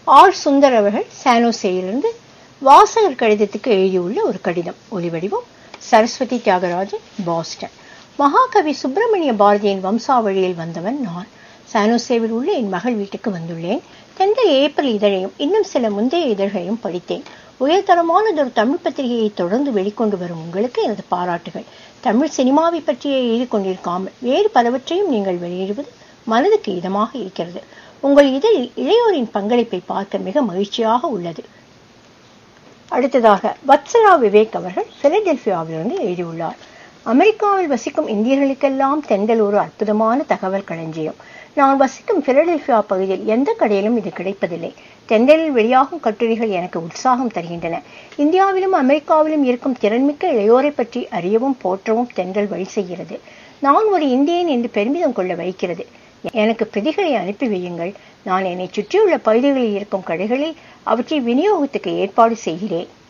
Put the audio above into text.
R Sundar அவர்கள் சானோசேயிலிருந்து வாசகர் கடிதத்துக்கு எழுதியுள்ள ஒரு கடிதம் ஒலிவடிவம் சரஸ்வதி தியாகராஜன் பாஸ்டன் மகாகவி சுப்பிரமணிய பாரதியின் வம்சாவழியில் வந்தவன் நான் சானோசேவில் உள்ள என் மகள் வீட்டுக்கு வந்துள்ளேன் தென்றல் ஏப்ரல் இதழையும் இன்னும் சில முந்தைய இதழ்களையும் படித்தேன் உயர்தரமானதொரு தமிழ் பத்திரிகையை தொடர்ந்து வெளிக்கொண்டு வரும் உங்களுக்கு எனது பாராட்டுகள் தமிழ் சினிமாவை பற்றியே எழுதி கொண்டிருக்காமல் வேறு பலவற்றையும் நீங்கள் வெளியிடுவது மனதுக்கு இதமாக இருக்கிறது உங்கள் இதழில் இளையோரின் பங்களிப்பை பார்க்க மிக மகிழ்ச்சியாக உள்ளது அடுத்ததாக வத்சலா விவேக் அவர்கள் பிலடெல்பியாவிலிருந்து எழுதியுள்ளார் அமெரிக்காவில் வசிக்கும் இந்தியர்களுக்கெல்லாம் தெண்டல் ஒரு அற்புதமான தகவல் களஞ்சியம் நான் வசிக்கும் பிலடெல்பியா பகுதியில் எந்த கடையிலும் இது கிடைப்பதில்லை தெண்டலில் வெளியாகும் கட்டுரைகள் எனக்கு உற்சாகம் தருகின்றன இந்தியாவிலும் அமெரிக்காவிலும் இருக்கும் திறன்மிக்க இளையோரை பற்றி அறியவும் போற்றவும் தெண்டல் வழி செய்கிறது நான் ஒரு இந்தியன் என்று பெருமிதம் கொள்ள வைக்கிறது எனக்கு பிரதிகளை அனுப்பி வையுங்கள் நான் என்னை சுற்றியுள்ள பகுதிகளில் இருக்கும் கடைகளில் அவற்றை விநியோகத்துக்கு ஏற்பாடு செய்கிறேன்